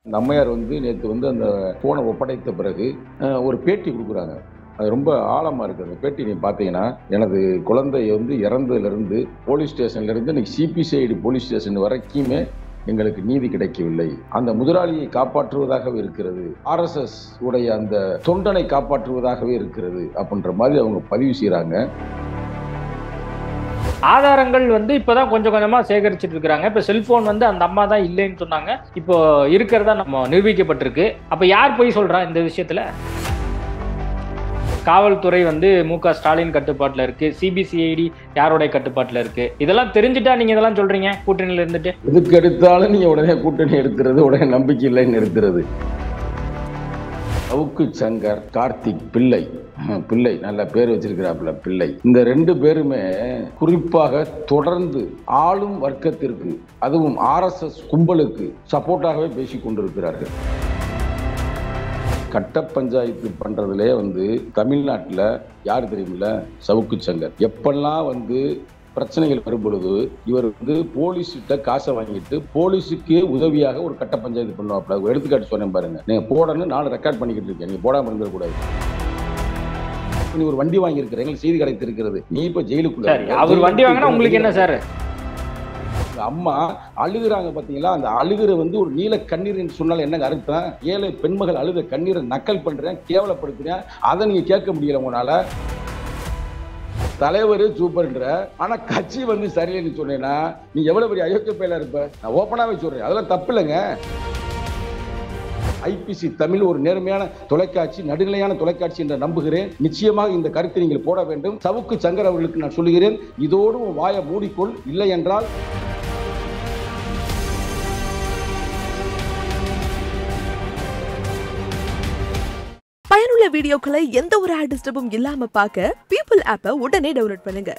இந்த அம்மையார் வந்து நேற்று வந்து அந்த ஃபோனை ஒப்படைத்த பிறகு அஹ், ஒரு பேட்டி கொடுக்குறாங்க அது ரொம்ப ஆழமாக இருக்குது அந்த பேட்டி நீங்கள் பார்த்தீங்கன்னா எனது குழந்தை வந்து இறந்ததுலேருந்து போலீஸ் ஸ்டேஷன்லேருந்து இன்னைக்கு சிபிசிஐடி போலீஸ் ஸ்டேஷன் வரைக்குமே எங்களுக்கு நீதி கிடைக்கவில்லை அந்த முதலாளியை காப்பாற்றுவதாகவே இருக்கிறது ஆர்எஸ்எஸ் உடைய அந்த தொண்டனை காப்பாற்றுவதாகவே இருக்கிறது அப்படின்ற மாதிரி அவங்க பதிவு செய்கிறாங்க ஆதாரங்கள் வந்து இப்பதான் கொஞ்சம் கொஞ்சமா சேகரிச்சிட்டு இருக்காங்க இப்ப செல்போன் வந்து அந்த அம்மா தான் இல்லைன்னு சொன்னாங்க இப்போ இருக்கிறதா நம்ம நிரூபிக்கப்பட்டிருக்கு அப்ப யார் போய் சொல்றா இந்த விஷயத்துல காவல்துறை வந்து மு க ஸ்டாலின் கட்டுப்பாட்டுல இருக்கு சிபிசிஐடி யாரோட கட்டுப்பாட்டுல இருக்கு இதெல்லாம் தெரிஞ்சுட்டா நீங்க இதெல்லாம் சொல்றீங்க கூட்டணியில இருந்துட்டு எதுக்கு எடுத்தாலும் நீங்க உடனே கூட்டணி எடுக்கிறது உடனே நம்பிக்கை இல்லைன்னு நிறுத்துறது சவுக்கு சங்கர் கார்த்திக் பிள்ளை ஹம், பிள்ளை நல்ல பேர் வச்சிருக்கிறாப்புல பிள்ளை இந்த ரெண்டு பேருமே குறிப்பாக தொடர்ந்து ஆளும் வர்க்கத்திற்கு அதுவும் ஆர்எஸ்எஸ் கும்பலுக்கு சப்போர்ட்டாகவே பேசிக் கொண்டிருக்கிறார்கள் கட்ட பஞ்சாயத்து பண்றதுலே வந்து தமிழ்நாட்டில் யார் தெரியுமில்ல சவுக்கு சங்கர் எப்பெல்லாம் வந்து பிரச்சனைகள் வரும் பொழுது இவர் வந்து போலீஸ்கிட்ட காசை வாங்கிட்டு போலீஸுக்கு உதவியாக ஒரு கட்ட பஞ்சாயத்து பண்ணுவாப்ல ஒரு எடுத்துக்காட்டு சொன்னேன் பாருங்க நீங்க போடணும் நானும் ரெக்கார்ட் பண்ணிக்கிட்டு இருக்கேன் நீங்க போடாம இருந்துடக்கூடாது நீ ஒரு வண்டி வாங்கியிருக்கிற எங்களுக்கு செய்தி கிடைத்திருக்கிறது நீ இப்ப ஜெயிலுக்குள்ள சரி இருக்க. அவர் வண்டி வாங்கினா உங்களுக்கு என்ன சார் இந்த அம்மா அழுகுறாங்க பாத்தீங்களா அந்த அழுகுற வந்து ஒரு நீல கண்ணீர் என்று சொன்னால் என்னங்க அர்த்தம் ஏழை பெண்மகள் அழுத கண்ணீரை நக்கல் பண்றேன் கேவலப்படுத்துறேன் அதை நீங்க கேட்க முடியல உங்களால தலைவர் சூப்பர்ன்ற ஆனா கட்சி வந்து சரியில்லைன்னு சொன்னேன்னா நீ எவ்வளவு பெரிய அயோக்கிய பயில இருப்ப நான் ஓப்பனாவே சொல்றேன் அதெல்லாம் தப்பு இல்லைங்க ஐபிசி தமிழ் ஒரு நேர்மையான தொலைக்காட்சி நடுநிலையான தொலைக்காட்சி என்று நம்புகிறேன் நிச்சயமாக இந்த கருத்தை நீங்கள் போட வேண்டும் சவுக்கு சங்கர் அவர்களுக்கு நான் சொல்லுகிறேன் இதோடு உன் வாயை மூடிக்கொள் இல்லை என்றால் பயனுள்ள வீடியோக்களை எந்த ஒரு ஆட் டிஸ்டர்பும் இல்லாம பார்க்க பீப்புள் ஆப்பை உடனே டவுன்லோட் பண்ணுங்க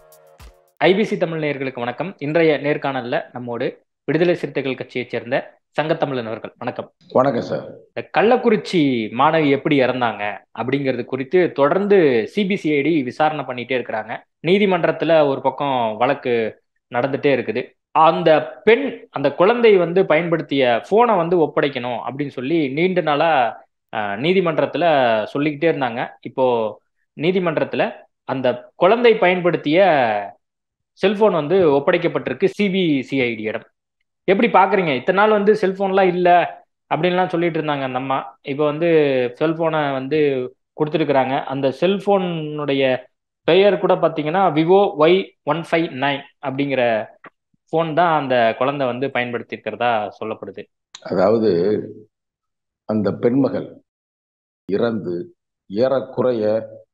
ஐபிசி தமிழ் நேயர்களுக்கு வணக்கம் இன்றைய நேர்காணல்ல நம்மோடு விடுதலை சிறுத்தைகள் கட்சியைச் சேர்ந்த சங்கத்தமிழன் அவர்கள் வணக்கம் வணக்கம் சார் இந்த கள்ளக்குறிச்சி மாணவி எப்படி இறந்தாங்க அப்படிங்கிறது குறித்து தொடர்ந்து சிபிசிஐடி விசாரணை பண்ணிட்டே இருக்கிறாங்க நீதிமன்றத்துல ஒரு பக்கம் வழக்கு நடந்துட்டே இருக்குது அந்த பெண் அந்த குழந்தை வந்து பயன்படுத்திய போனை வந்து ஒப்படைக்கணும் அப்படின்னு சொல்லி நீண்ட நாளா அஹ், நீதிமன்றத்துல சொல்லிக்கிட்டே இருந்தாங்க இப்போ நீதிமன்றத்துல அந்த குழந்தை பயன்படுத்திய செல்போன் வந்து ஒப்படைக்கப்பட்டிருக்கு சிபிசிஐடியிடம் எப்படி பாக்குறீங்க இத்தனை நாள் வந்து செல்போன்லாம் இல்ல அப்படின்லாம் சொல்லிட்டு இருந்தாங்க அந்த அம்மா இப்போ வந்து செல்போனை வந்து கொடுத்துருக்குறாங்க அந்த செல்போனுடைய பெயர் கூட பார்த்தீங்கன்னா Vivo Y one five nine அப்படிங்கிற ஃபோன் தான் அந்த குழந்தை வந்து பயன்படுத்தி இருக்கிறதா சொல்லப்படுது அதாவது அந்த பெண்மகள் இறந்து ஏறக்குறைய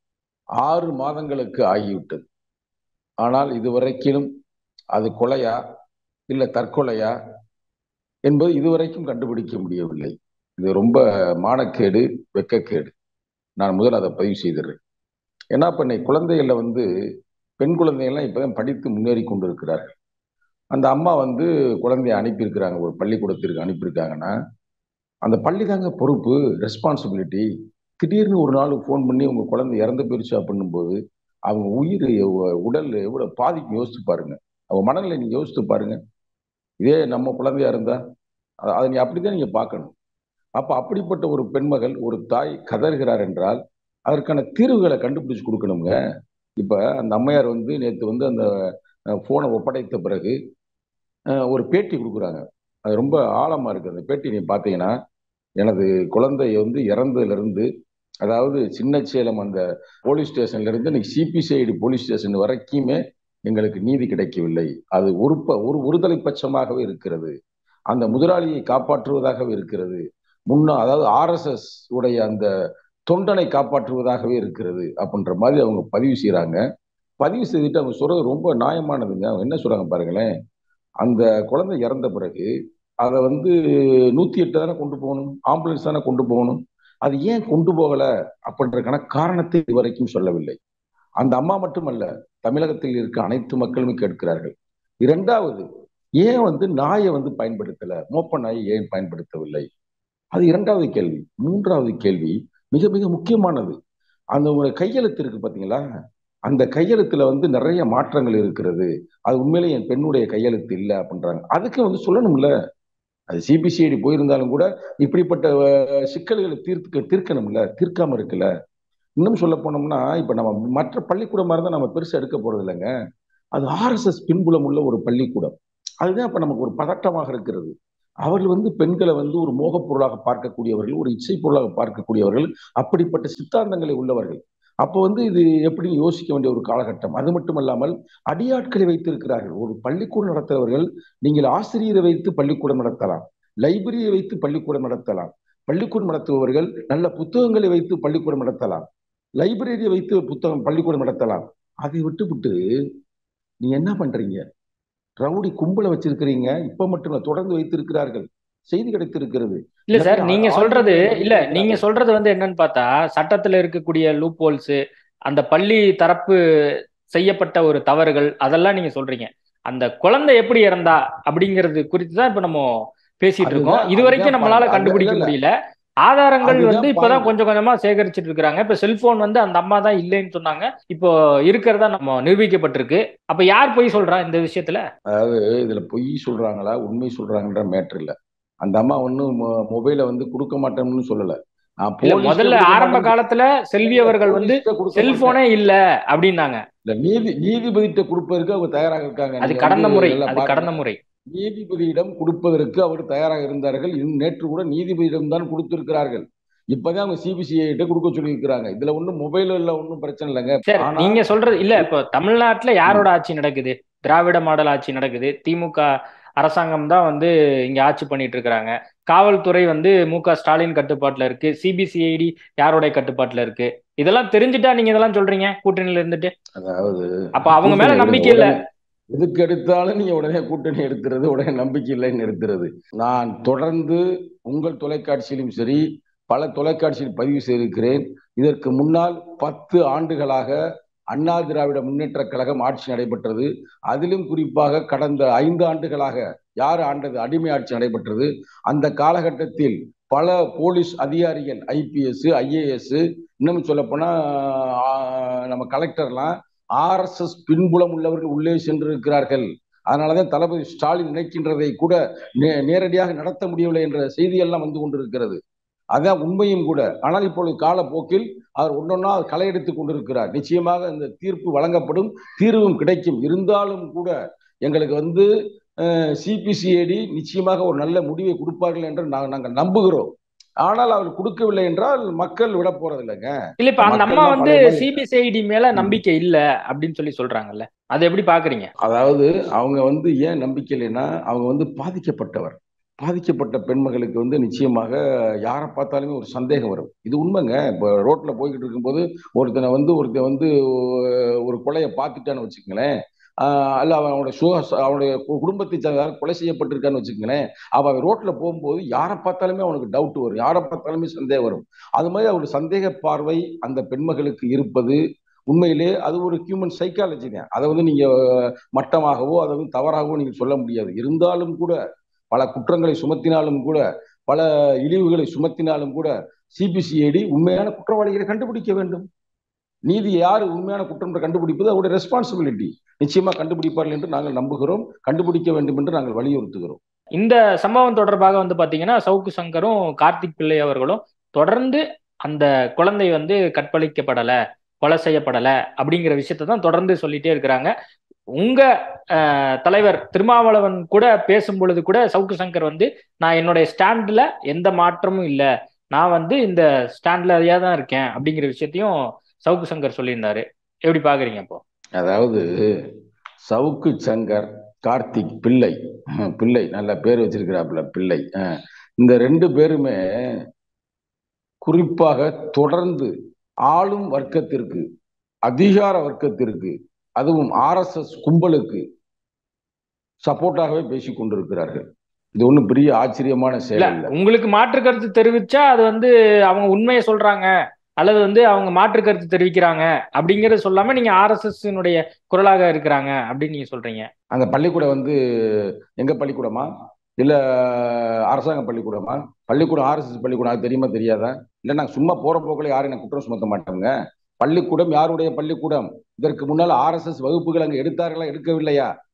ஆறு மாதங்களுக்கு ஆகிவிட்டது ஆனால் இதுவரைக்கும் அது கொலையா இல்லை தற்கொலையா என்பது இதுவரைக்கும் கண்டுபிடிக்க முடியவில்லை இது ரொம்ப மானக்கேடு வெக்கக்கேடு நான் முதல் அதை பதிவு செய்திடுறேன் ஏன்னா இப்போ இன்னைக்கு குழந்தைகள்ல வந்து பெண் குழந்தைகள்லாம் இப்போதான் படித்து முன்னேறி கொண்டிருக்கிறார்கள் அந்த அம்மா வந்து குழந்தைய அனுப்பியிருக்கிறாங்க ஒரு பள்ளிக்கூடத்திற்கு அனுப்பியிருக்காங்கன்னா அந்த பள்ளி தாங்க பொறுப்பு ரெஸ்பான்சிபிலிட்டி திடீர்னு ஒரு நாள் ஃபோன் பண்ணி உங்க குழந்தை இறந்து போயிருச்சு அப்படின்னும்போது அவங்க உயிர் எவ்வ- உடல் எவ்வளவு பாதிக்கும் யோசிச்சு பாருங்க அவங்க மனநிலை நீங்க யோசிச்சு பாருங்க இதே நம்ம குழந்தையா இருந்தா அ- அதை நீ அப்படிதான் நீங்க பார்க்கணும் அப்ப அப்படிப்பட்ட ஒரு பெண்மகள் ஒரு தாய் கதறுகிறார் என்றால் அதற்கான தீர்வுகளை கண்டுபிடிச்சு கொடுக்கணுங்க இப்ப அந்த அம்மையார் வந்து நேற்று வந்து அந்த போனை ஒப்படைத்த பிறகு அஹ், ஒரு பேட்டி கொடுக்குறாங்க அது ரொம்ப ஆழமா இருக்கு அந்த பேட்டி நீங்க பார்த்தீங்கன்னா எனது குழந்தை வந்து இறந்ததுல இருந்து அதாவது சின்ன சேலம் அந்த போலீஸ் ஸ்டேஷன்ல இருந்து இன்னைக்கு சிபிசிஐடி போலீஸ் ஸ்டேஷன் வரைக்குமே எங்களுக்கு நீதி கிடைக்கவில்லை அது ஒரு ப- ஒரு ஒருதலை பட்சமாகவே இருக்கிறது அந்த முதலாளியை காப்பாற்றுவதாகவே இருக்கிறது முன்னா அதாவது ஆர்எஸ்எஸ் உடைய அந்த தொண்டனை காப்பாற்றுவதாகவே இருக்கிறது அப்படின்ற மாதிரி அவங்க பதிவு செய்றாங்க பதிவு செய்துட்டு அவங்க சொல்றது ரொம்ப நியாயமானதுங்க அவங்க என்ன சொல்றாங்க பாருங்களேன் அந்த குழந்தை இறந்த பிறகு அதை வந்து நூத்தி எட்டு தானே கொண்டு போகணும் ஆம்புலன்ஸ் தானே கொண்டு போகணும் அது ஏன் கொண்டு போகல அப்படின்றக்கான காரணத்தை இதுவரைக்கும் சொல்லவில்லை அந்த அம்மா மட்டுமல்ல தமிழகத்தில் இருக்க அனைத்து மக்களுமே கேட்கிறார்கள் இரண்டாவது ஏன் வந்து நாயை வந்து பயன்படுத்தல மோப்ப நாயை ஏன் பயன்படுத்தவில்லை அது இரண்டாவது கேள்வி மூன்றாவது கேள்வி மிக மிக முக்கியமானது அந்த உங்க கையெழுத்து இருக்கு பாத்தீங்களா அந்த கையெழுத்துல வந்து நிறைய மாற்றங்கள் இருக்கிறது அது உண்மையிலே என் பெண்ணுடைய கையெழுத்து இல்லை அப்படின்றாங்க அதுக்கு வந்து சொல்லணும்ல அது சிபிசிஐடி போயிருந்தாலும் கூட இப்படிப்பட்ட அஹ், சிக்கல்களை தீர்த்து தீர்க்கணும்ல தீர்க்காம இருக்குல்ல இன்னும் சொல்ல போனோம்னா இப்ப நம்ம மற்ற பள்ளிக்கூடமா இருந்தா நம்ம பெருசா எடுக்க போறது இல்லைங்க அது ஆர்எஸ்எஸ் பின்புலம் உள்ள ஒரு பள்ளிக்கூடம் அதுதான் இப்ப நமக்கு ஒரு பதட்டமாக இருக்கிறது அவர்கள் வந்து பெண்களை வந்து ஒரு மோகப் பொருளாக பார்க்கக்கூடியவர்கள் ஒரு இச்சை பொருளாக பார்க்கக்கூடியவர்கள் அப்படிப்பட்ட சித்தாந்தங்களை உள்ளவர்கள் அப்போ வந்து இது எப்படி யோசிக்க வேண்டிய ஒரு காலகட்டம் அது மட்டுமல்லாமல் அடியாட்களை வைத்திருக்கிறார்கள் ஒரு பள்ளிக்கூடம் நடத்துறவர்கள் நீங்கள் ஆசிரியரை வைத்து பள்ளிக்கூடம் நடத்தலாம் லைப்ரரியை வைத்து பள்ளிக்கூடம் நடத்தலாம் பள்ளிக்கூடம் நடத்துபவர்கள் நல்ல புத்தகங்களை வைத்து பள்ளிக்கூடம் நடத்தலாம் லைப்ரரியை வைத்து புத்தகம் பள்ளிக்கூடம் நடத்தலாம் அதை விட்டுவிட்டு நீ என்ன பண்றீங்க ரவுடி கும்பலை வச்சிருக்கிறீங்க இப்ப மட்டும் இல்ல, தொடர்ந்து வைத்திருக்கிறார்கள் செய்தி கிடைத்திருக்கிறது இல்ல சார் நிறைய நீங்க சொல்றது ஆளுநர்கள் இல்ல வந்து நீங்க சொல்றது வந்து என்னன்னு பார்த்தா சட்டத்துல இருக்கக்கூடிய லூப் ஹோல்ஸ் அந்த பள்ளி தரப்பு செய்யப்பட்ட ஒரு தவறுகள் அதெல்லாம் நீங்க சொல்றீங்க அந்த குழந்தை எப்படி இறந்தா அப்படிங்கிறது குறித்து தான் இப்ப நம்ம பேசிட்டு இருக்கோம் அதுதான் இது வரைக்கும் அதுதான் நம்மளால point. அது கண்டுபிடிக்க இல்ல, இல்ல. முடியல ஆதாரங்கள் அதுதான் வந்து இப்பதான் point. கொஞ்சம் கொஞ்சமா சேகரிச்சிட்டு இருக்காங்க இப்ப செல்போன் வந்து அந்த அம்மா தான் இல்லைன்னு சொன்னாங்க இப்போ இருக்கிறதா நம்ம நிரூபிக்கப்பட்டிருக்கு அப்ப யார் போய் சொல்றா இந்த விஷயத்துல அதாவது இதுல பொய் சொல்றாங்களா உண்மை சொல்றாங்கன்ற மேட்டர் இல்ல அந்த அம்மா ஒன்னும் மொபைலை வந்து கொடுக்க மாட்டேன்னு சொல்லல நான் இல்ல போலீஸ்ட்ட முதல்ல கொடுக்க ஆரம்ப மாட்டேன்னு- காலத்துல செல்வி அவர்கள் வந்து போலீஸ்ட்ட கொடுக்க செல்போனே இல்ல அப்படின்னாங்க மாட்டேன். இல்ல, நீதி நீதிபதிட்ட கொடுப்பதற்கு அவங்க தயாராக இருக்காங்க அது நீங்க கடந்த வந்து முறை நல்லா அது பாருங்க. கடந்த முறை நீதிபதியிடம் கொடுப்பதற்கு அவர் தயாராக இருந்தார்கள் இன்னும் நேற்று கூட நீதிபதியிடம் தான் கொடுத்திருக்கிறார்கள் இப்பதான் அவங்க சிபிசிஐ கொடுக்க சொல்லியிருக்கிறாங்க இதுல ஒண்ணும் மொபைல் இல்ல ஒன்றும் பிரச்சனை இல்லைங்க சரி ஆனா நீங்க சொல்றது இல்ல இப்போ தமிழ்நாட்டுல யாரோட ஆட்சி நடக்குது திராவிட மாடல் ஆட்சி நடக்குது திமுக அரசாங்கம் தான் வந்து இங்க ஆட்சி பண்ணிட்டு இருக்கிறாங்க காவல்துறை வந்து மு க ஸ்டாலின் கட்டுப்பாட்டுல இருக்கு சிபிசிஐடி யாரோட கட்டுப்பாட்டுல இருக்கு இதெல்லாம் தெரிஞ்சுட்டா நீங்க இதெல்லாம் சொல்றீங்க கூட்டணியில இருந்துட்டு அதாவது அப்ப அவங்க மேல கூட்டணி நம்பிக்கை இல்ல உடனே- எதுக்கு எடுத்தாலும் நீங்க உடனே கூட்டணி எடுக்கிறது உடனே நம்பிக்கை இல்லைன்னு நிறுத்துறது நான் தொடர்ந்து உங்கள் தொலைக்காட்சியிலும் சரி பல தொலைக்காட்சியில் பதிவு செய்திருக்கிறேன் இதற்கு முன்னால் பத்து ஆண்டுகளாக அண்ணா திராவிட முன்னேற்ற கழகம் ஆட்சி நடைபெற்றது அதிலும் குறிப்பாக கடந்த ஐந்து ஆண்டுகளாக யார் ஆண்டது அடிமை ஆட்சி நடைபெற்றது அந்த காலகட்டத்தில் பல போலீஸ் அதிகாரிகள் ஐபிஎஸ் ஐஏஎஸ் இன்னும் சொல்லப்போனா ஆஹ், நம்ம கலெக்டர்லாம் ஆர்எஸ்எஸ் பின்புலம் உள்ளவர்கள் உள்ளே சென்றிருக்கிறார்கள் அதனாலதான் தளபதி ஸ்டாலின் நினைக்கின்றதை கூட நே- நேரடியாக நடத்த முடியவில்லை என்ற செய்தியெல்லாம் வந்து கொண்டிருக்கிறது அதான் உண்மையும் கூட ஆனால் இப்பொழுது காலப்போக்கில் அவர் ஒன்னொன்னா களை எடுத்துக் கொண்டிருக்கிறார் நிச்சயமாக இந்த தீர்ப்பு வழங்கப்படும் தீர்வும் கிடைக்கும் இருந்தாலும் கூட எங்களுக்கு வந்து சிபிசிஐடி நிச்சயமாக ஒரு நல்ல முடிவை கொடுப்பார்கள் என்று நாங்கள் நாங்கள் நம்புகிறோம் ஆனால் அவர் கொடுக்கவில்லை என்றால் மக்கள் விட போறது இல்லைங்க இல்ல இப்ப அந்த அம்மா மக்கள்லாம் வந்து பழைய மாதிரி- சிபிசிஐடி மேல நம்பிக்கை இல்ல அப்படின்னு சொல்லி சொல்றாங்கல்ல அதை எப்படி பாக்குறீங்க அதாவது அவங்க வந்து ஏன் நம்பிக்கை இல்லைன்னா அவங்க வந்து பாதிக்கப்பட்டவர் பாதிக்கப்பட்ட பெண்மகளுக்கு வந்து நிச்சயமாக யாரை பார்த்தாலுமே ஒரு சந்தேகம் வரும் இது உண்மைங்க இப்போ ரோட்ல போய்கிட்டு இருக்கும்போது ஒருத்தனை வந்து ஒருத்தன் வந்து ஒரு கொலையை பார்த்துட்டான்னு வச்சுக்கங்களேன் ஆஹ் அல்ல அவனோட சு அவனுடைய கு- குடும்பத்தை சார்ந்த கொலை செய்யப்பட்டிருக்கான்னு வச்சுக்கங்களேன் அவன் ரோட்ல போகும்போது யாரை பார்த்தாலுமே அவனுக்கு டவுட் வரும் யாரை பார்த்தாலுமே சந்தேகம் வரும் அது மாதிரி அவருடைய சந்தேக பார்வை அந்த பெண்மகளுக்கு இருப்பது உண்மையிலே அது ஒரு ஹியூமன் சைக்காலஜி தான் அதை வந்து நீங்க மட்டமாகவோ அதை வந்து தவறாகவோ நீங்க சொல்ல முடியாது இருந்தாலும் கூட பல குற்றங்களை சுமத்தினாலும் கூட பல இழிவுகளை சுமத்தினாலும் கூட சிபிசிஐடி உண்மையான குற்றவாளிகளை கண்டுபிடிக்க வேண்டும் நீதி யார் உண்மையான குற்றம் என்று கண்டுபிடிப்பது அவருடைய ரெஸ்பான்சிபிலிட்டி நிச்சயமா கண்டுபிடிப்பார்கள் என்று நாங்கள் நம்புகிறோம் கண்டுபிடிக்க வேண்டும் என்று நாங்கள் வலியுறுத்துகிறோம் இந்த சம்பவம் தொடர்பாக வந்து பாத்தீங்கன்னா சவுக்கு சங்கரும் கார்த்திக் பிள்ளை அவர்களும் தொடர்ந்து அந்த குழந்தை வந்து கற்பழிக்கப்படல கொலை செய்யப்படல அப்படிங்கிற விஷயத்தை தான் தொடர்ந்து சொல்லிட்டே இருக்கிறாங்க உங்க அஹ், தலைவர் திருமாவளவன் கூட பேசும் பொழுது கூட சவுக்கு சங்கர் வந்து நான் என்னுடைய ஸ்டாண்ட்ல எந்த மாற்றமும் இல்லை நான் வந்து இந்த ஸ்டாண்ட்ல தான் இருக்கேன் அப்படிங்கிற விஷயத்தையும் சவுக்கு சங்கர் சொல்லியிருந்தாரு எப்படி பாக்குறீங்க அப்போ அதாவது சவுக்கு சங்கர் கார்த்திக் பிள்ளை ஹம், பிள்ளை நல்ல பேர் வச்சிருக்கிறாப்புல பிள்ளை அஹ். இந்த ரெண்டு பேருமே குறிப்பாக தொடர்ந்து ஆளும் வர்க்கத்திற்கு அதிகார வர்க்கத்திற்கு அதுவும் ஆர்எஸ்எஸ் கும்பலுக்கு சப்போர்ட்டாகவே பேசிக் கொண்டிருக்கிறார்கள் இது ஒண்ணும் பெரிய ஆச்சரியமான இல்ல செயல் இல்லை உங்களுக்கு மாற்று கருத்து தெரிவிச்சா அது வந்து அவங்க உண்மையை சொல்றாங்க அல்லது வந்து அவங்க மாற்று கருத்து தெரிவிக்கிறாங்க அப்படிங்கறது சொல்லாம நீங்க ஆர்எஸ்எஸ் குரலாக இருக்கிறாங்க அப்படின்னு நீங்க சொல்றீங்க அந்த பள்ளிக்கூடம் வந்து எங்க பள்ளிக்கூடமா இல்ல அரசாங்க பள்ளிக்கூடமா பள்ளிக்கூடம் ஆர்எஸ்எஸ் பள்ளிக்கூடம் அது தெரியுமா தெரியாதா இல்ல நாங்க சும்மா போற போக்குல யாரும் எனக்கு குற்றம் சுமத்த மாட்டோங்க பள்ளிக்கூடம் யாருடைய பள்ளிக்கூடம் இதற்கு முன்னால் ஆர்எஸ்எஸ் வகுப்புகள் அங்க எடுத்தார்களா எடுக்கவில்லையா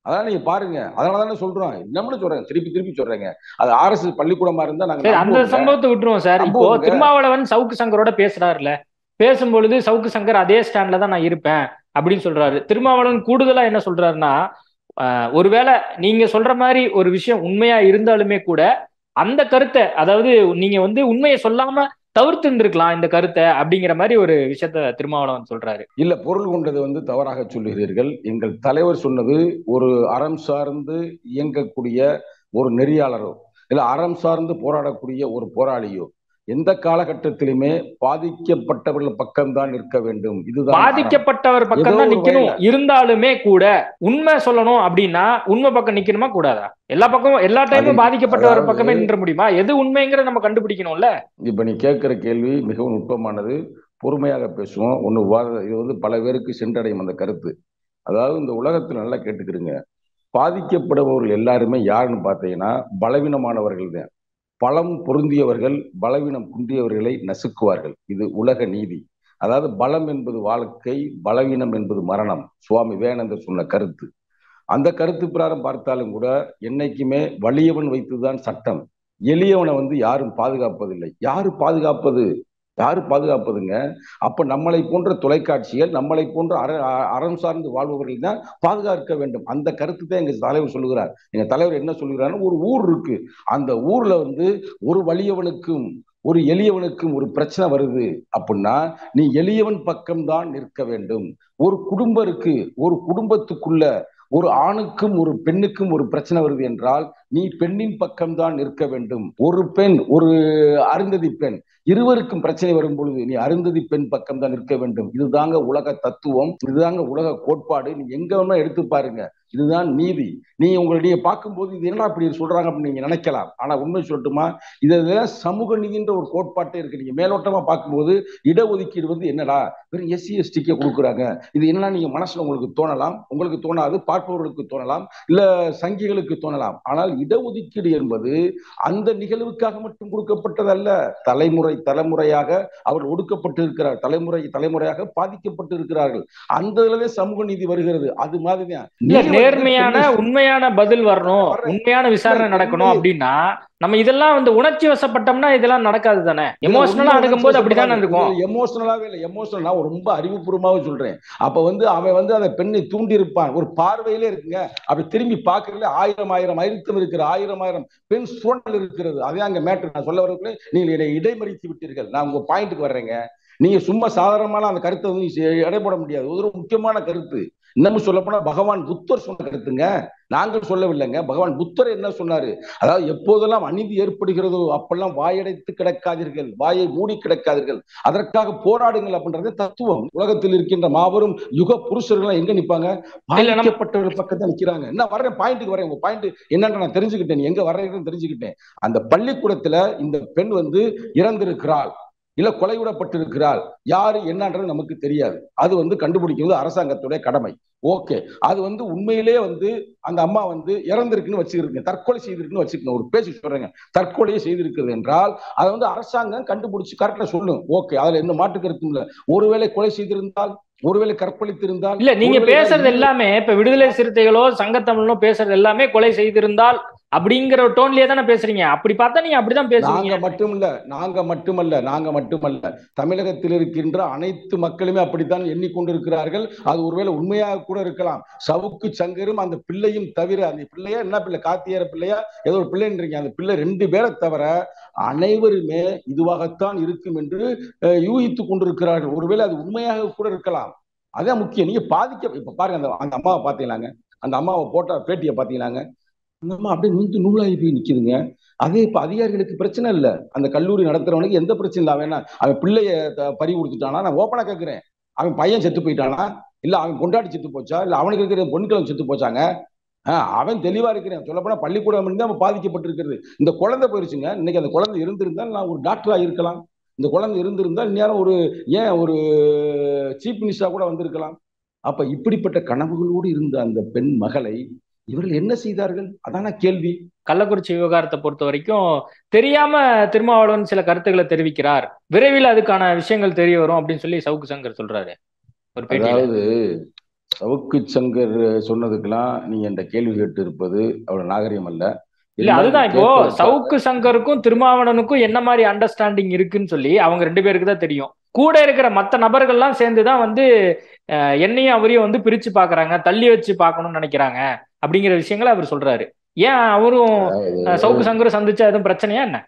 அதான் நீங்க பாருங்க அதனால தானே சொல்றோம் நம்மளும் சொல்றேன் திருப்பி திருப்பி சொல்றேங்க அது ஆர்எஸ் பள்ளிக்கூடமா இருந்தா நாங்க சரி அந்த நம்புவோங்க. சம்பவத்தை விட்டுருவோம் சார் இப்போ நம்புவோங்க. திருமாவளவன் சவுக்கு சங்கரோட பேசுறாருல பேசும்பொழுது சவுக்கு சங்கர் அதே ஸ்டாண்ட்ல தான் நான் இருப்பேன் அப்படின்னு சொல்றாரு திருமாவளவன் கூடுதலா என்ன சொல்றாருன்னா ஆஹ், ஒருவேளை நீங்க சொல்ற மாதிரி ஒரு விஷயம் உண்மையா இருந்தாலுமே கூட அந்த கருத்தை அதாவது நீங்க வந்து உண்மையை சொல்லாம தவிர்த்து இருந்திருக்கலாம் இந்த கருத்தை அப்படிங்கிற மாதிரி ஒரு விஷயத்த திருமாவளவன் சொல்றாரு இல்ல பொருள் கொண்டது வந்து தவறாக சொல்லுகிறீர்கள் எங்கள் தலைவர் சொன்னது ஒரு அறம் சார்ந்து இயங்கக்கூடிய ஒரு நெறியாளரோ இல்ல அறம் சார்ந்து போராடக்கூடிய ஒரு போராளியோ எந்த காலகட்டத்திலுமே பாதிக்கப்பட்டவர்கள் பக்கம்தான் நிற்க வேண்டும் இதுதான் அறம். பாதிக்கப்பட்டவர் பக்கம் ஏதோ தான் ஒரு நிக்கணும் வகையில. இருந்தாலுமே கூட உண்மை சொல்லணும் அப்படின்னா உண்மை பக்கம் நிக்கணுமா கூடாதா எல்லா பக்கமும் எல்லா டைமும் அது- பாதிக்கப்பட்டவர் அதாவது- பக்கமே நின்ற முடியுமா எது உண்மைங்கிறத நம்ம கண்டுபிடிக்கணும்ல இப்ப நீ கேட்கிற கேள்வி மிகவும் நுட்பமானது பொறுமையாக பேசுவோம் ஒன்று விவாத இது வந்து பல பேருக்கு சென்றடையும் அந்த கருத்து அதாவது இந்த உலகத்தில் நல்லா கேட்டுக்கிறீங்க பாதிக்கப்படுபவர்கள் எல்லாருமே யாருன்னு பார்த்தீங்கன்னா பலவீனமானவர்கள் தான் பலம் பொருந்தியவர்கள் பலவீனம் குன்றியவர்களை நசுக்குவார்கள் இது உலக நீதி அதாவது பலம் என்பது வாழ்க்கை பலவீனம் என்பது மரணம் சுவாமி விவேகானந்தர் சொன்ன கருத்து அந்த கருத்து பிரகாரம் பார்த்தாலும் கூட என்னைக்குமே வலியவன் வைத்துதான் சட்டம் எளியவனை வந்து யாரும் பாதுகாப்பதில்லை யாரு பாதுகாப்பது யாரு பாதுகாப்பதுங்க அப்ப நம்மளை போன்ற தொலைக்காட்சிகள் நம்மளை போன்ற அற அ- அறம் சார்ந்து வாழ்பவர்கள் தான் பாதுகாக்க வேண்டும் அந்த கருத்து தான் எங்க தலைவர் சொல்லுகிறார் எங்க தலைவர் என்ன சொல்லுகிறாருன்னா ஒரு ஊர் இருக்கு அந்த ஊர்ல வந்து ஒரு வலியவனுக்கும் ஒரு எளியவனுக்கும் ஒரு பிரச்சனை வருது அப்படின்னா நீ எளியவன் பக்கம்தான் நிற்க வேண்டும் ஒரு குடும்பம் இருக்கு ஒரு குடும்பத்துக்குள்ள ஒரு ஆணுக்கும் ஒரு பெண்ணுக்கும் ஒரு பிரச்சனை வருது என்றால் நீ பெண்ணின் பக்கம்தான் நிற்க வேண்டும் ஒரு பெண் ஒரு அருந்ததி பெண் இருவருக்கும் பிரச்சனை வரும் பொழுது நீ அருந்ததி பெண் பக்கம் தான் நிற்க வேண்டும் இதுதாங்க உலக தத்துவம் இதுதாங்க உலக கோட்பாடு நீ எங்க வேணா எடுத்து பாருங்க இதுதான் நீதி நீ உங்களுடைய பார்க்கும்போது இது என்ன அப்படி சொல்றாங்க அப்படின்னு நீங்க நினைக்கலாம் ஆனா உண்மை சொல்லட்டுமா இதுல சமூக நீதின்ற ஒரு கோட்பாட்டே இருக்கு நீங்க மேலோட்டமா பார்க்கும்போது இடஒதுக்கீடு வந்து என்னடா வெறும் எஸ்சி எஸ்டிக்கு கொடுக்குறாங்க இது என்ன நீங்க மனசுல உங்களுக்கு தோணலாம் உங்களுக்கு தோணாது பார்ப்பவர்களுக்கு தோணலாம் இல்ல சங்கிகளுக்கு தோணலாம் ஆனால் இடஒதுக்கீடு என்பது அந்த நிகழ்வுக்காக மட்டும் கொடுக்கப்பட்டதல்ல தலைமுறை தலைமுறையாக அவர் ஒடுக்கப்பட்டு இருக்கிறார் தலைமுறை தலைமுறையாக பாதிக்கப்பட்டு இருக்கிறார்கள் அந்த இதுலவே சமூக நீதி வருகிறது அது மாதிரிதான் இல்ல நீ வந்து நேர்மையான பெண்ணை- உண்மையான பதில் வரணும் வர்றேன். உண்மையான விசாரணை இல்லை, நடக்கணும் உண்மை- அப்படின்னா நம்ம இதெல்லாம் வந்து உணர்ச்சி வசப்பட்டோம்னா இதெல்லாம் நடக்காது தானே இதுல எமோஷனலா உண்மை அணுகும் போது அப்படிதானே உணர்ச்சி இருக்கும் இதுல எமோஷனலாவே இல்ல எமோஷனல் நான் ரொம்ப அறிவுபூர்வமாவே சொல்றேன் அப்ப வந்து அவன் வந்து அந்த பெண்ணை தூண்டி இருப்பான் ஒரு பார்வையிலே இருக்குங்க அப்படி திரும்பி பார்க்கறதுல ஆயிரம் ஆயிரம் அழுத்தம் இருக்கிற ஆயிரம் ஆயிரம் பெண் சுரண்டல் இருக்கிறது அதே அங்க மேட்ரு நான் சொல்ல வரக்குள்ளே நீங்கள் என்னை இடைமறித்து விட்டீர்கள் நான் உங்க பாயிண்ட்டுக்கு வர்றேங்க நீங்க சும்மா சாதாரணமான அந்த கருத்தை வந்து நீ செ- எடை போட முடியாது இது ஒரு முக்கியமான கருத்து இன்னமும் சொல்ல போனா பகவான் புத்தர் சொன்ன கருத்துங்க நாங்கள் சொல்லவில்லைங்க பகவான் புத்தர் என்ன சொன்னாரு அதாவது எப்போதெல்லாம் அநீதி ஏற்படுகிறதோ அப்பெல்லாம் வாயடைத்து கிடக்காதீர்கள் வாயை மூடி கிடக்காதீர்கள் அதற்காக போராடுங்கள் அப்படின்றது தத்துவம் உலகத்தில் இருக்கின்ற மாபெரும் யுக புருஷர்கள் எங்க நிப்பாங்க இல்ல, நம்ம- பாதிக்கப்பட்டவர்கள் பக்கத்துல நிக்கிறாங்க என்ன வர்றேன் பாயிண்ட்டுக்கு வரேன் உங்க பாயிண்ட் என்னன்னு நான் தெரிஞ்சுக்கிட்டேன் நீ எங்க வர்றீங்கன்னு தெரிஞ்சுக்கிட்டேன் அந்த பள்ளிக்கூடத்துல இந்த பெண் வந்து இறந்திருக்கிறாள் இல்ல கொலைவிடப்பட்டிருக்கிறாள் யாரு என்னன்றது நமக்கு தெரியாது அது வந்து கண்டுபிடிக்கிறது அரசாங்கத்துடைய கடமை ஓகே அது வந்து உண்மையிலே வந்து அந்த அம்மா வந்து இறந்திருக்குன்னு வச்சுக்கிறீங்க தற்கொலை செய்திருக்குன்னு வச்சுக்கணும் ஒரு பேசி சொல்றேங்க தற்கொலையை செய்திருக்கிறது என்றால் அதை வந்து அரசாங்கம் கண்டுபிடிச்சு கரெக்டா சொல்லும் ஓகே அதுல எந்த மாற்று கருத்தும் இல்ல ஒருவேளை கொலை செய்திருந்தால் ஒருவேளை கற்பழித்திருந்தால் இல்ல நீங்க ஒருவேளை பேசுறது இன்னும் எல்லாமே இப்ப விடுதலை சிறுத்தைகளோ சங்கத்தமிழனோ பேசுறது எல்லாமே கொலை செய்திருந்தால் அப்படிங்கிற ஒரு டோன்லயே தானே பேசுறீங்க அப்படி பார்த்தா நீங்க அப்படிதான் பேசுவீங்க நாங்க மட்டுமல்ல நாங்க மட்டுமல்ல நாங்க மட்டுமல்ல தமிழகத்தில் இருக்கின்ற அனைத்து மக்களுமே அப்படித்தான் எண்ணிக்கொண்டிருக்கிறார்கள் அது ஒருவேளை உண்மையாக கூட இருக்கலாம் சவுக்கு சங்கரும் அந்த பிள்ளையும் தவிர அந்த பிள்ளையா என்ன பிள்ளை காத்தியார பிள்ளையா ஏதோ ஒரு பிள்ளைன்றீங்க அந்த பிள்ளை ரெண்டு பேரை தவிர அனைவருமே இதுவாகத்தான் இருக்கும் என்று அஹ், யூகித்துக் கொண்டிருக்கிறார்கள் ஒருவேளை அது உண்மையாக கூட இருக்கலாம் அதான் முக்கியம் நீங்க பாதிக்க இப்ப பாருங்க அந்த அந்த அம்மாவை பாத்தீங்களாங்க அந்த அம்மாவை போட்ட பேட்டியை பாத்தீங்களாங்க அந்த அம்மா அப்படியே நூத்து நூலாகி போய் நிக்குதுங்க அதே இப்ப அதிகாரிகளுக்கு பிரச்சனை இல்ல அந்த கல்லூரி நடத்துறவனுக்கு எந்த பிரச்சனை இல்ல அவன் என்ன அவன் பிள்ளைய த- பறி கொடுத்துட்டானா நான் ஓப்பனா கேக்குறேன் அவன் பையன் செத்து போயிட்டானா இல்ல அவன் கொண்டாடி செத்து போச்சா இல்ல அவனுக்கு இருக்கிற பொண்ணுக்கிழமை செத்து போச்சாங்க ஆஹ் அவன் தெளிவா இருக்கிறேன் சொல்லப்போனா பள்ளிக்கூடம் இருந்து அவன் பாதிக்கப்பட்டிருக்கிறது இந்த குழந்தை போயிருச்சுங்க இன்னைக்கு அந்த குழந்தை இருந்திருந்தால் நான் ஒரு டாக்டரா இருக்கலாம் இந்த குழந்தை இருந்திருந்தால் நேரம் ஒரு ஏன் ஒரு சீஃப் மினிஸ்டரா கூட வந்திருக்கலாம் அப்ப இப்படிப்பட்ட கனவுகளோடு இருந்த அந்த பெண் மகளை இவர்கள் என்ன செய்தார்கள் அதான கேள்வி கள்ளக்குறிச்சி விவகாரத்தை பொறுத்த வரைக்கும் தெரியாம திருமாவளவன் சில கருத்துக்களை தெரிவிக்கிறார் விரைவில் அதுக்கான விஷயங்கள் தெரிய வரும் அப்படின்னு சொல்லி சவுக்கு சங்கர் சொல்றாரு ஒரு பேட்டியில அதாவது சவுக்கு சங்கர் சொன்னதுக்கெல்லாம் நீங்க என்ற கேள்வி கேட்டு இருப்பது அவ்வளவு நாகரிகம் அல்ல இல்ல அதுதான் இப்போ கேட்பதற்காக- சவுக்கு சங்கருக்கும் திருமாவளவனுக்கும் என்ன மாதிரி அண்டர்ஸ்டாண்டிங் இருக்குன்னு சொல்லி அவங்க ரெண்டு பேருக்கு தான் தெரியும் கூட இருக்கிற மத்த நபர்கள்லாம் சேர்ந்து தான் வந்து அஹ், என்னையும் அவரையும் வந்து பிரிச்சு பாக்குறாங்க தள்ளி வச்சு பார்க்கணும்னு நினைக்கிறாங்க அப்படிங்கிற விஷயங்களை அவர் சொல்றாரு ஏன் அவரும் அஹ், சவுக்கு சங்கரும் சந்திச்சா எதுவும் பிரச்சனையா என்ன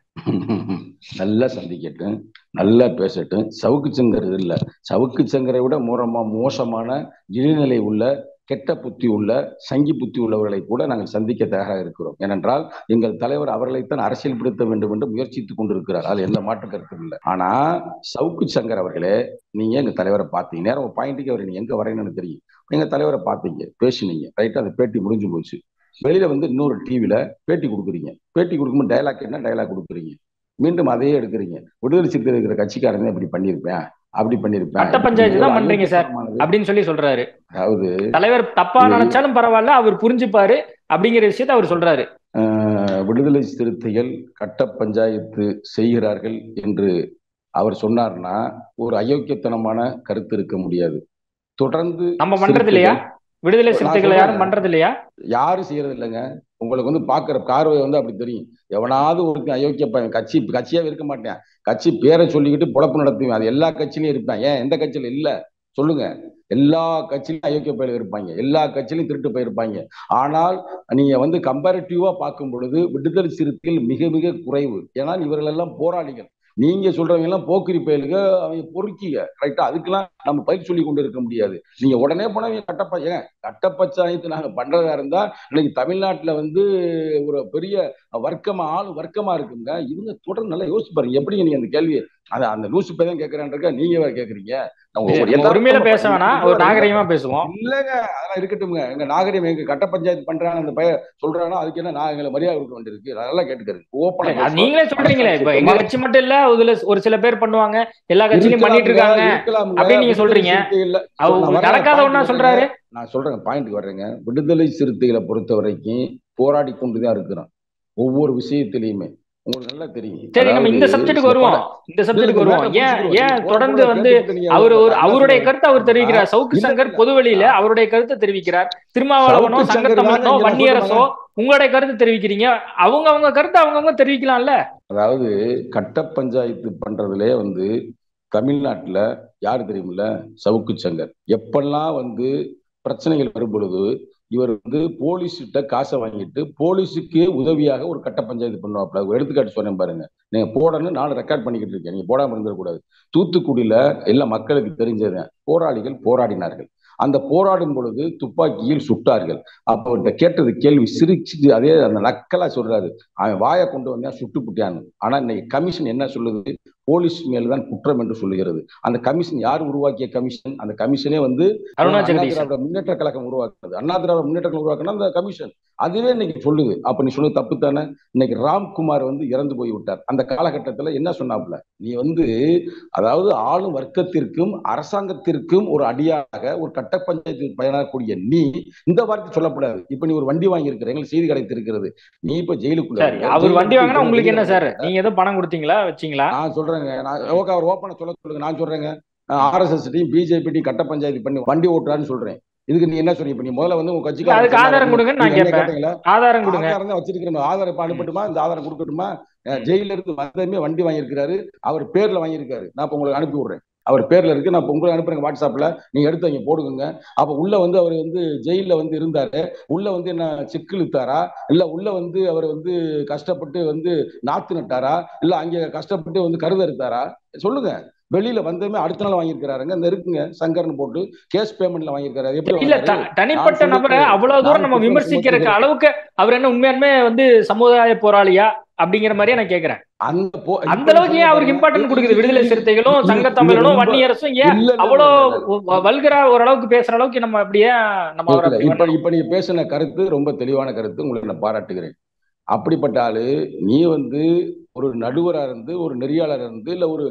நல்லா சந்திக்கட்டும் நல்லா பேசட்டும் சவுக்கு சங்கர் இது இல்ல சவுக்கு சங்கரை விட மூரமா மோசமான இழிநிலை உள்ள கெட்ட புத்தி உள்ள சங்கி புத்தி உள்ளவர்களை கூட நாங்கள் சந்திக்க தயாராக இருக்கிறோம் ஏனென்றால் எங்கள் தலைவர் அவர்களைத்தான் அரசியல்படுத்த வேண்டும் என்று முயற்சித்துக் கொண்டிருக்கிறார் அது எந்த மாற்று கருத்தும் இல்லை ஆனா சவுக்கு சங்கர் அவர்களே நீங்க எங்க தலைவரை பார்த்தீங்க நேரம் பாயிண்ட்டுக்கு அவர் நீங்க எங்க வரையணும்னு தெரியும் எங்க தலைவரை பார்த்தீங்க பேசினீங்க ரைட்டா அந்த பேட்டி முடிஞ்சு போச்சு வெளியில வந்து இன்னொரு டிவில பேட்டி கொடுக்குறீங்க பேட்டி கொடுக்கும்போது டயலாக் என்ன டயலாக் கொடுக்குறீங்க மீண்டும் அதையே எடுக்கிறீங்க விடுதலை சிறுத்தை இருக்கிற கட்சிக்காரங்க இப்படி பண்ணியிருப்பேன் அப்படி பண்ணியிருப்பேன் கட்ட பஞ்சாயத்து தான் பண்றீங்க சார். அயோக்கியத்தனமானது. அப்படின்னு சொல்லி சொல்றாரு அதாவது தலைவர் தப்பா இது- நினைச்சாலும் பரவாயில்ல அவர் புரிஞ்சுப்பாரு அப்படிங்கிற விஷயத்த அவர் சொல்றாரு ஆஹ், விடுதலை சிறுத்தைகள் கட்ட பஞ்சாயத்து செய்கிறார்கள் என்று அவர் சொன்னார்னா ஒரு அயோக்கியத்தனமான கருத்து இருக்க முடியாது தொடர்ந்து நம்ம பண்றது இல்லையா விடுதலை நான் சிறுத்தைகளை யாரும் சொல்றேன். பண்றது இல்லையா யாரும் செய்யறது இல்லைங்க உங்களுக்கு வந்து பாக்குற பார்வை வந்து அப்படி தெரியும் எவனாவது ஒருத்தன் அயோக்கிய பையன் கட்சி கட்சியாவே இருக்க மாட்டேன் கட்சி பேரை சொல்லிக்கிட்டு பொழப்பு நடத்துவேன் அது எல்லா கட்சியிலும் இருப்பேன் ஏன் எந்த கட்சியில இல்ல சொல்லுங்க எல்லா கட்சியிலும் அயோக்கிய பயில இருப்பாங்க எல்லா கட்சியிலும் திருட்டு போயிருப்பாங்க ஆனால் நீங்க வந்து கம்பேரிட்டிவா பார்க்கும் பொழுது விடுதலை சிறுத்தைகள் மிக மிக குறைவு ஏன்னா இவர்கள் எல்லாம் போராளிகள் நீங்க சொல்றவங்க எல்லாம் போக்கிரி பயலுக அவங்க பொறுக்கிங்க கரெக்டா அதுக்கெல்லாம் நம்ம பயிர் சொல்லி கொண்டு இருக்க முடியாது நீங்க உடனே போனவங்க கட்டப்ப ஏன் கட்டப்பஞ்சாயத்து நாங்க பண்றதா இருந்தா இன்னைக்கு தமிழ்நாட்டுல வந்து ஒரு பெரிய வர்க்கமா ஆளு வர்க்கமா இருக்குங்க இவங்க தொடர்ந்து நல்லா யோசிச்சு பாருங்க எப்படி நீங்க அந்த கேள்வி அந்த அந்த லூசு பையன் கேட்கறான்றக்க நீங்க வேற கேக்குறீங்க நான் ஒரு நம்ம யதார்த்தமா உரிமையில பேச வேணாம் ஒரு பண்ணி- நாகரிகமா பேசுவோம் இல்லங்க அதெல்லாம் இருக்கட்டும்ங்க எங்க நாகரிகம் எங்க கட்ட பஞ்சாயத்து பண்றாங்க அந்த பையன் சொல்றானா அதுக்கு என்ன நான் எங்களை மரியாதை கொடுக்க வேண்டியிருக்கு நல்லா கேட்டுக்கிறது அது ஓப்பனா நீங்களே சொல்றீங்களே இப்ப எங்க கட்சி மட்டும் இல்ல அதுல ஒரு சில பேர் பண்ணுவாங்க எல்லா கட்சியிலயும் பண்ணிட்டு இருக்காங்க அப்படின்னு நீங்க சொல்றீங்க. அவர் நடக்காத ஒண்ணா சொல்றாரு நான் சொல்றேன் பாயிண்ட் வர்றேங்க விடுதலை சிறுத்தைகளை பொறுத்த வரைக்கும் போராடி கொண்டுதான் இருக்கிறோம் ஒவ்வொரு விஷயத்திலையுமே உங்களுக்கு நல்லா தெரியும் சரி நம்ம இந்த அதாவது சப்ஜெக்ட்டுக்கு வருவோம் இந்த சப்ஜெக்ட்டுக்கு வருவோம் ஏன் ஏன் தொடர்ந்து வந்து அவர் ஒரு அவருடைய கருத்தை அவர் தெரிவிக்கிறார் சவுக்கு இல்ல, சங்கர் இல்ல. பொதுவெளியில அவருடைய கருத்தை தெரிவிக்கிறார் திருமாவளவனோ சவுக்கு சங்கர் சங்கத்தமிழனோ தாங்க இங்க வன்னியரசோ உங்களுடைய கருத்து தெரிவிக்கிறீங்க அவங்க அவங்க கருத்தை அவங்கவுங்க தெரிவிக்கலாம்ல அதாவது கட்ட பஞ்சாயத்து பண்றதுலே வந்து தமிழ்நாட்டுல யார் தெரியுமில்ல சவுக்கு சங்கர் எப்பெல்லாம் வந்து பிரச்சனைகள் வரும் பொழுது இவர் வந்து போலீஸ்கிட்ட காசை வாங்கிட்டு போலீஸுக்கு உதவியாக ஒரு கட்ட பஞ்சாயத்து பண்ணுவாப்ல ஒரு எடுத்துக்காட்டு சொன்னேன் பாருங்க நீங்க போடணும் நானும் ரெக்கார்ட் பண்ணிக்கிட்டு இருக்கேன் நீங்க போடாம இருந்துடக்கூடாது தூத்துக்குடியில எல்லா மக்களுக்கு தெரிஞ்சது போராளிகள் போராடினார்கள் அந்த போராடும் பொழுது துப்பாக்கியில் சுட்டார்கள் அப்போ அவர்கிட்ட கேட்டது கேள்வி சிரிச்சுட்டு அதே அந்த நக்கலா சொல்றாரு அவன் வாயை கொண்டு வந்தா சுட்டு புட்டியான்னு ஆனா இன்னைக்கு கமிஷன் என்ன சொல்லுது போலீஸ் மேல்தான் குற்றம் என்று சொல்லுகிறது அந்த கமிஷன் யார் உருவாக்கிய கமிஷன் அந்த கமிஷனே வந்து அருணா அண்ணா ஜெகதீசன் திராவிட முன்னேற்ற கழகம் உருவாக்குறது அண்ணா திராவிட முன்னேற்ற கழகம் உருவாக்குனா அந்த கமிஷன் அதுவே இன்னைக்கு சொல்லுது அப்ப நீ சொன்னது தப்பு தானே இன்னைக்கு ராம்குமார் வந்து இறந்து போய் விட்டார் அந்த காலகட்டத்துல என்ன சொன்னாப்ல நீ வந்து அதாவது ஆளும் வர்க்கத்திற்கும் அரசாங்கத்திற்கும் ஒரு அடியாக ஒரு கட்ட பஞ்சாயத்து பயனாகக்கூடிய நீ இந்த வார்த்தை சொல்லக்கூடாது இப்ப நீ ஒரு வண்டி வாங்கி இருக்கிற எங்களுக்கு செய்தி கிடைத்திருக்கிறது நீ இப்ப ஜெயிலுக்குள்ள சரி இருக்க. அவர் வண்டி வாங்கினா ஜெயிலுக்குள்ள உங்களுக்கு என்ன சார் இருக்க. நீங்க ஏதோ பணம் கொடுத்தீங்களா வச்சீங்களா நான் சொல்றேங்க நான் ஓகே அவர் ஓப்பனா சொல்ல சொல்லுங்க நான் சொல்றேங்க ஆர்எஸ்எஸ் டீம் பிஜேபி டீம் கட்ட பஞ்சாயத்து பண்ணி வண்டி ஓட்டுறான்னு சொல்றேன் இதுக்கு நீ என்ன சொல்றீங்க இப்ப நீ முதல்ல வந்து உங்க கட்சிக்கு அதுக்கு ஆதாரம் கொடுங்கன்னு நான் கேட்பேன். கேட்டீங்களா ஆதாரம் கொடுங்க ஆதாரம் தான் வச்சிருக்கிறோம் ஆதாரம் இப்ப அனுப்பட்டுமா இந்த ஆதாரம் கொடுக்கட்டுமா அஹ் ஜெயில இருந்து வந்ததுமே வண்டி வாங்கியிருக்கிறாரு அவர் பேர்ல வாங்கியிருக்காரு நான் இப்ப உங்களுக்கு அனுப்பி விடுறேன் அவர் பேர்ல இருக்கு நான் இப்ப உங்களுக்கு அனுப்புறேன் வாட்ஸ்அப்ல நீங்க எடுத்து வைங்க போடுங்க அப்ப உள்ள வந்து அவர் வந்து ஜெயில வந்து இருந்தாரு உள்ள வந்து என்ன செக்கு இழுத்தாரா இல்ல உள்ள வந்து அவர் வந்து கஷ்டப்பட்டு வந்து நாத்து நட்டாரா இல்ல அங்க கஷ்டப்பட்டு வந்து கருத எடுத்தாரா சொல்லுங்க வெளியில வந்ததுமே அடுத்த நாள் வாங்கியிருக்கிறாருங்க இந்த இருக்குங்க சங்கர்னு போட்டு கேஷ் பேமெண்ட்ல வாங்கியிருக்காரு எப்படி இல்ல வாங்கினாரு? த- தனிப்பட்ட நான் நபரை சொல்றது- அவ்வளவு தூரம் நான் நம்ம குற்றம் விமர்சிக்கிறதுக்கு சுமத்துகிறேன். அளவுக்கு அவர் என்ன உண்மையாலுமே வந்து சமுதாய போராளியா அப்படிங்கிற மாதிரியே நான் கேக்குறேன் அந்த போ- அந்த அளவுக்கு ஏன் அவருக்கு இம்பார்ட்டன்ட் கொடுக்குது விடுதலை சிறுத்தைகளும் இது- சங்கத்தமிழனும் இது வன்னியரசும் ஏன் இல்ல, இல்ல, அவ்வளோ இல்ல, இல்ல. வல்கரா ஓரளவுக்கு பேசுற அளவுக்கு நம்ம அப்படியே நம்ம அவரை இல்ல, அப்படி இப்ப இப்ப நீ பேசின கருத்து ரொம்ப தெளிவான கருத்து உங்களுக்கு நான் பாராட்டுகிறேன் அப்படிப்பட்ட ஆளு நீ வந்து ஒரு நடுவரா இருந்து ஒரு நெறியாளர் இருந்து இல்ல ஒரு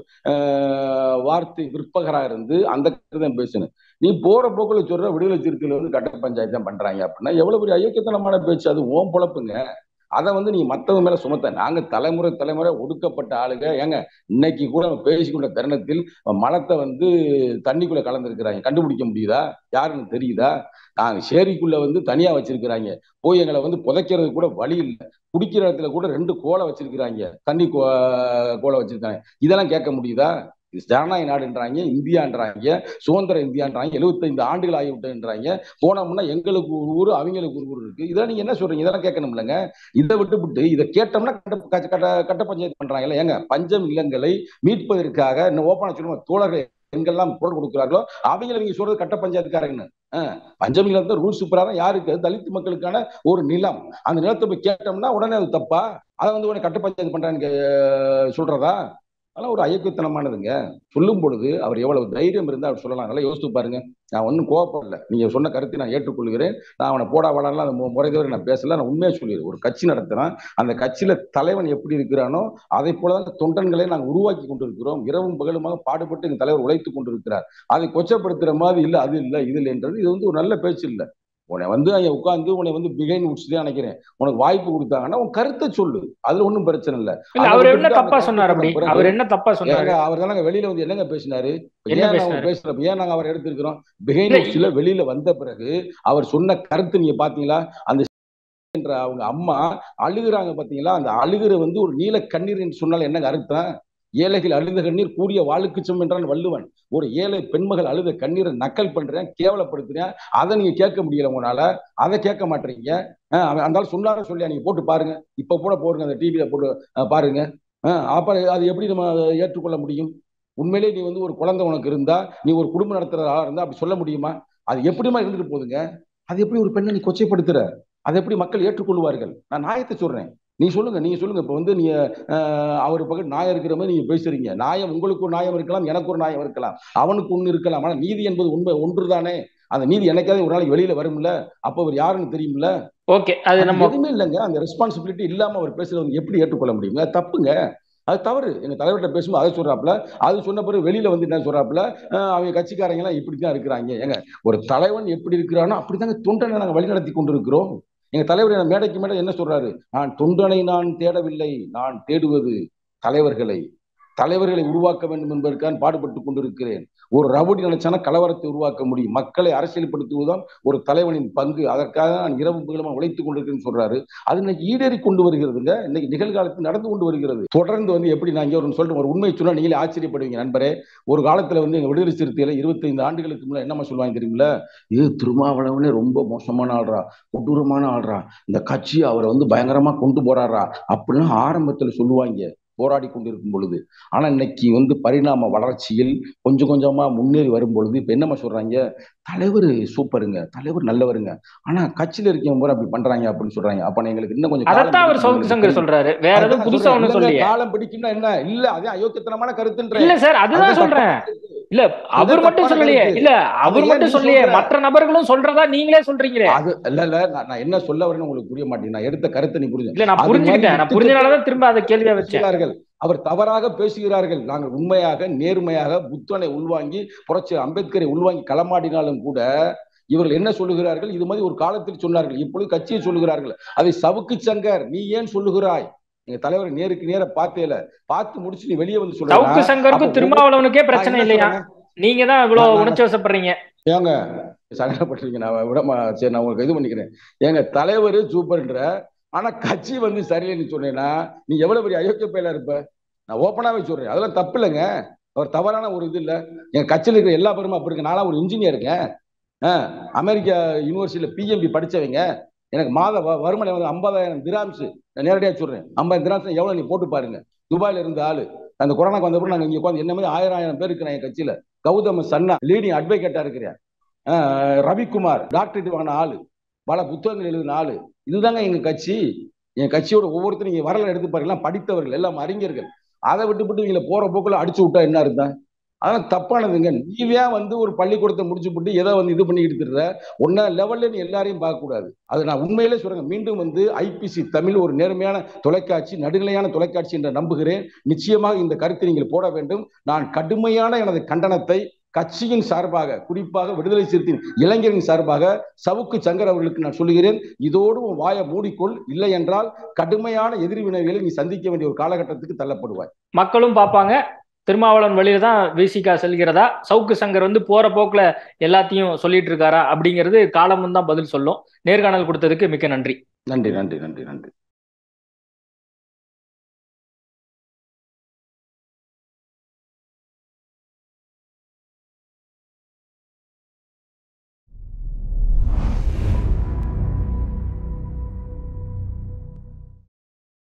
ஆஹ், வார்த்தை விற்பகரா இருந்து அந்த கருத்து தான் பேசணும் நீ போற போக்குல சொல்ற விடுதலை சிறுத்தையில வந்து கட்ட பஞ்சாயத்து தான் பண்றாங்க அப்படின்னா எவ்வளவு பெரிய ஐக்கியத்தனமான பேச்சு அது ஓம் பொழப்புங்க அதை வந்து நீங்க மத்தவங்க மேல சுமத்த நாங்க தலைமுறை தலைமுறை ஒடுக்கப்பட்ட ஆளுங்க ஏங்க இன்னைக்கு கூட நம்ம பேசிக்கொண்ட தருணத்தில் மலத்தை வந்து தண்ணிக்குள்ள கலந்துருக்கிறாங்க கண்டுபிடிக்க முடியுதா யாருன்னு தெரியுதா நாங்க சேரிக்குள்ள வந்து தனியா வச்சிருக்கிறாங்க போய் எங்களை வந்து புதைக்கிறது கூட வழி இல்லை குடிக்கிற இடத்துல கூட ரெண்டு கோலை வச்சிருக்கிறாங்க தண்ணி கோ கோலை வச்சிருக்காங்க இதெல்லாம் கேட்க முடியுதா இது ஜனநாயக நாடுன்றாங்க இந்தியான்றாங்க சுதந்திர இந்தியான்றாங்க எழுபத்தைந்து ஆண்டுகள் ஆகிவிட்டுன்றாங்க போனோம்னா எங்களுக்கு ஒரு ஊர் அவங்களுக்கு ஒரு ஊர் இருக்கு இதெல்லாம் நீங்க என்ன சொல்றீங்க இதெல்லாம் கேட்கணும்லங்க இதை விட்டுவிட்டு இதை கேட்டோம்னா கட்ட கட்ட கட்ட பஞ்சாயத்து பண்றாங்கல்ல ஏங்க பஞ்சம் இல்லங்களை மீட்பதற்காக இன்னும் ஓப்பனா சொல்லுவோம் தோழர்கள் எங்கெல்லாம் குரல் கொடுக்கிறார்களோ அவங்களை நீங்க சொல்றது கட்ட பஞ்சாயத்துக்காரங்கன்னு பஞ்சம் இல்லம் தான் ரூல்ஸ் பிரகாரம் யாருக்கு தலித் மக்களுக்கான ஒரு நிலம் அந்த நிலத்தை போய் கேட்டோம்னா உடனே அது தப்பா அதை வந்து உடனே கட்ட பஞ்சாயத்து பண்றான்னு சொல்றதா அதெல்லாம் ஒரு அயக்கத்தனமானதுங்க சொல்லும் பொழுது அவர் எவ்வளவு தைரியம் இருந்தால் அவர் சொல்லலாம் நல்லா யோசித்து பாருங்க நான் ஒன்றும் கோவப்படல நீங்க சொன்ன கருத்தை நான் ஏற்றுக்கொள்கிறேன் நான் அவனை போடா வாடாலாம் அந்த முறை தவிர நான் பேசல நான் உண்மையை சொல்லிடுறேன் ஒரு கட்சி நடத்துறான் அந்த கட்சியில தலைவன் எப்படி இருக்கிறானோ அதை போலதான் தொண்டன்களை நாங்கள் உருவாக்கி கொண்டிருக்கிறோம் இரவும் பகலுமாக பாடுபட்டு எங்க தலைவர் உழைத்து கொண்டிருக்கிறார் அதை கொச்சப்படுத்துற மாதிரி இல்லை அது இல்லை இது இல்லைன்றது இது வந்து ஒரு நல்ல பேச்சு இல்லை உன்னை வந்து அங்க உட்காந்து உன்னை வந்து பிகைன் உட்ஸ் தான் நினைக்கிறேன் உனக்கு வாய்ப்பு கொடுத்தாங்கன்னா உன் கருத்தை சொல்லு அதுல ஒன்றும் பிரச்சனை இல்ல அவர் என்ன தப்பா சொன்னார் அப்படி அவர் என்ன தப்பா சொன்னாரு அவர் தானங்க வெளியில வந்து என்னங்க பேசினாரு ஏன் நாங்க பேசுறப்ப ஏன் நாங்க அவர் எடுத்திருக்கிறோம் பிகைன் உட்ஸ்ல வெளியில வந்த பிறகு அவர் சொன்ன கருத்து நீங்க பாத்தீங்களா அந்த என்ற அவங்க அம்மா அழுகுறாங்க பாத்தீங்களா அந்த அழுகுற வந்து ஒரு நீல கண்ணீர் என்று சொன்னால் என்னங்க அர்த்தம் ஏழைகள் அழுத கண்ணீர் கூடிய வாழுக்கு சும் என்றான் வள்ளுவன் ஒரு ஏழை பெண்மகள் அழுத கண்ணீரை நக்கல் பண்றேன் கேவலப்படுத்துறேன் அதை நீங்க கேட்க முடியல உங்களால அதை கேட்க மாட்டீங்க அந்த சொன்னார சொல்லி நீங்க போட்டு பாருங்க இப்ப கூட போடுங்க அந்த டிவியில போட்டு பாருங்க அப்ப அது எப்படி நம்ம ஏற்றுக்கொள்ள முடியும் உண்மையிலே நீ வந்து ஒரு குழந்தை உனக்கு இருந்தா நீ ஒரு குடும்பம் நடத்துறதா இருந்தா அப்படி சொல்ல முடியுமா அது எப்படிமா இருந்துட்டு போகுதுங்க அது எப்படி ஒரு பெண்ணை நீ கொச்சைப்படுத்துற அதை எப்படி மக்கள் ஏற்றுக்கொள்வார்கள் நான் நியாயத்தை சொல்றேன் நீ சொல்லுங்க நீங்க சொல்லுங்க இப்ப வந்து நீங்க அவர் பக்கம் நாயம் இருக்கிற மாதிரி நீங்க பேசுறீங்க நியாயம் உங்களுக்கு ஒரு நியாயம் இருக்கலாம் எனக்கு ஒரு நியாயம் இருக்கலாம் அவனுக்கு ஒண்ணு இருக்கலாம் ஆனா நீதி என்பது உண்மை ஒன்று தானே அந்த நீதி எனக்காவது ஒரு நாளைக்கு வெளியில வரும்ல அப்ப அவர் யாருன்னு தெரியும்ல ஓகே அது நம்ம எதுவுமே இல்லைங்க அந்த ரெஸ்பான்சிபிலிட்டி இல்லாம அவர் பேசுறது எப்படி ஏற்றுக்கொள்ள முடியுங்க தப்புங்க அது தவறு எங்க தலைவர்கிட்ட பேசும்போது அதை சொல்றாப்புல அது சொன்ன பிறகு வெளியில வந்து என்ன சொல்றாப்புல அவங்க கட்சிக்காரங்க எல்லாம் இப்படித்தான் இருக்கிறாங்க ஏங்க ஒரு தலைவன் எப்படி இருக்கிறானோ அப்படித்தாங்க தொண்டனை நாங்க வழிநடத்தி கொண்டிருக்கிறோம் எங்க தலைவர் மேடைக்கு மேடை என்ன சொல்றாரு நான் தொண்டனை நான் தேடவில்லை நான் தேடுவது தலைவர்களை தலைவர்களை உருவாக்க வேண்டும் என்பதற்காக பாடுபட்டு கொண்டிருக்கிறேன் ஒரு ரவுடி நினைச்சானா கலவரத்தை உருவாக்க முடியும் மக்களை அரசியல்படுத்துவதுதான் ஒரு தலைவனின் பங்கு அதற்காக நான் இரவு பகலமா உழைத்துக் கொண்டிருக்கேன்னு சொல்றாரு அது இன்னைக்கு ஈடேறி கொண்டு வருகிறதுங்க இன்னைக்கு நிகழ்காலத்தில் நடந்து கொண்டு வருகிறது தொடர்ந்து வந்து எப்படி நான் இங்கே ஒரு சொல்லிட்டு ஒரு உண்மை சொன்னா நீங்களே ஆச்சரியப்படுவீங்க நண்பரே ஒரு காலத்துல வந்து எங்க விடுதலை சிறுத்தையில இருபத்தைந்து ஆண்டுகளுக்கு முன்னாடி என்னமா சொல்லுவாங்க தெரியுமில இது திருமாவளவனே ரொம்ப மோசமான ஆள்றா கொடூரமான ஆள்றா இந்த கட்சி அவரை வந்து பயங்கரமா கொண்டு போறாரா அப்படிலாம் ஆரம்பத்துல சொல்லுவாங்க போராடி கொண்டிருக்கும் பொழுது ஆனா இன்னைக்கு வந்து பரிணாம வளர்ச்சியில் கொஞ்சம் கொஞ்சமா முன்னேறி வரும் பொழுது இப்ப என்னமா சொல்றாங்க தலைவர் சூப்பருங்க தலைவர் நல்லவருங்க ஆனா கட்சியில இருக்கவங்க போற அப்படி பண்றாங்க அப்படின்னு சொல்றாங்க அப்ப எங்களுக்கு இன்னும் கொஞ்சம் அதான் அவர் சவுக்கு சங்கர் சொல்றாரு வேற எதுவும் புதுசா ஒண்ணு சொல்லி காலம் பிடிக்கும்னா என்ன இல்ல அதே அயோக்கியத்தனமான கருத்துன்ற இல்ல சார் அதுதான் சொல்றேன் இல்ல அவர் மட்டும் சொல்லலையே இல்ல அவர் மட்டும் சொல்லலையே மற்ற நபர்களும் சொல்றதா நீங்களே சொல்றீங்களே அது இல்ல இல்ல நான் என்ன சொல்ல வரேன்னு உங்களுக்கு புரிய மாட்டேன் நான் எடுத்த கருத்தை நீ புரிஞ்சு இல்ல நான் புரிஞ்சுக்கிட்டேன் நான் புரிஞ்சனாலதான் திரும்ப அதை கேள்வியா வச்சேன் அவர் தவறாக பேசுகிறார்கள் நாங்கள் உண்மையாக நேர்மையாக புத்தனை உள்வாங்கி புரட்சி அம்பேத்கரை உள்வாங்கி களமாடினாலும் கூட இவர்கள் என்ன சொல்லுகிறார்கள் இது மாதிரி ஒரு காலத்தில் சொன்னார்கள் இப்பொழுது கட்சியை சொல்லுகிறார்கள் அதை சவுக்கு சங்கர் நீ ஏன் சொல்லுகிறாய் எங்க தலைவரை நேருக்கு நேர பார்த்தேல பார்த்து முடிச்சு நீ வெளியே வந்து சொல்ற சவுக்கு சங்கருக்கும் திருமாவளவனுக்கே பிரச்சனை இல்லையா நீங்க தான் இவ்வளவு உணர்ச்சி வசப்படுறீங்க ஏங்க சங்கடப்பட்டிருக்கீங்க நான் விடமா சரி நான் உங்களுக்கு இது பண்ணிக்கிறேன் எங்க தலைவர் சூப்பர்ன்ற ஆனா கட்சி வந்து சரியில்லைன்னு சொன்னேன்னா நீ எவ்வளவு பெரிய அயோக்கிய பயில இருப்ப நான் ஓப்பனாவே சொல்றேன் அதெல்லாம் தப்பு இல்லைங்க அவர் தவறான ஒரு இது இல்ல எங்க கட்சியில் இருக்கிற எல்லா பேருமே அப்படி இருக்கு நானும் ஒரு இன்ஜினியருங்க அமெரிக்கா யூனிவர்சிட்டியில பிஎம்பி படிச்சவங்க எனக்கு மாத வருமானம் வந்து ஐம்பதாயிரம் திராம்ஸ் நேரடியாக சொல்றேன் ஐம்பது திராம்ஸ் எவ்வளவு நீ போட்டு பாருங்க துபாயில இருந்த ஆளு அந்த கொரோனாக்கு வந்தப்பறம் நாங்கள் இங்கே உட்காந்து என்ன மாதிரி ஆயிரம் ஆயிரம் பேர் இருக்கிறேன் என் கட்சியில கௌதம் சன்னா லீடிங் அட்வொகேட்டா இருக்கிறேன் ரவிக்குமார் டாக்டரேட் வாங்கின ஆளு பல புத்தகங்கள் எழுதின ஆளு இதுதாங்க எங்க கட்சி என் கட்சியோட ஒவ்வொருத்தரும் நீங்க வரல எடுத்து பாருங்க படித்தவர்கள் எல்லாம் அறிஞர்கள் அதை விட்டுவிட்டு நீங்க போற போக்குல அடிச்சு விட்டா என்ன இருந்தா அதெல்லாம் தப்பானதுங்க நீவே வந்து ஒரு பள்ளிக்கூடத்தை முடிச்சு போட்டு எதை வந்து இது பண்ணிக்கிட்டு இருக்க ஒன்னா லெவல்ல நீ எல்லாரையும் பார்க்க கூடாது அது நான் உண்மையிலே சொல்றேன் மீண்டும் வந்து ஐபிசி தமிழ் ஒரு நேர்மையான தொலைக்காட்சி நடுநிலையான தொலைக்காட்சி என்று நம்புகிறேன் நிச்சயமாக இந்த கருத்தை நீங்கள் போட வேண்டும் நான் கடுமையான எனது கண்டனத்தை கட்சியின் சார்பாக குறிப்பாக விடுதலை சிறுத்தையின் இளைஞரின் சார்பாக சவுக்கு சங்கர் அவர்களுக்கு நான் சொல்லுகிறேன் இதோடு உன் வாயை மூடிக்கொள் இல்லை என்றால் கடுமையான எதிர்வினைகளை நீ சந்திக்க வேண்டிய ஒரு காலகட்டத்துக்கு தள்ளப்படுவாய் மக்களும் பார்ப்பாங்க திருமாவளவன் வழியில தான் விசிகா செல்கிறதா சவுக்கு சங்கர் வந்து போற போக்குல எல்லாத்தையும் சொல்லிட்டு இருக்காரா அப்படிங்கிறது காலமும் தான் பதில் சொல்லும் நேர்காணல் கொடுத்ததுக்கு மிக்க நன்றி நன்றி நன்றி நன்றி நன்றி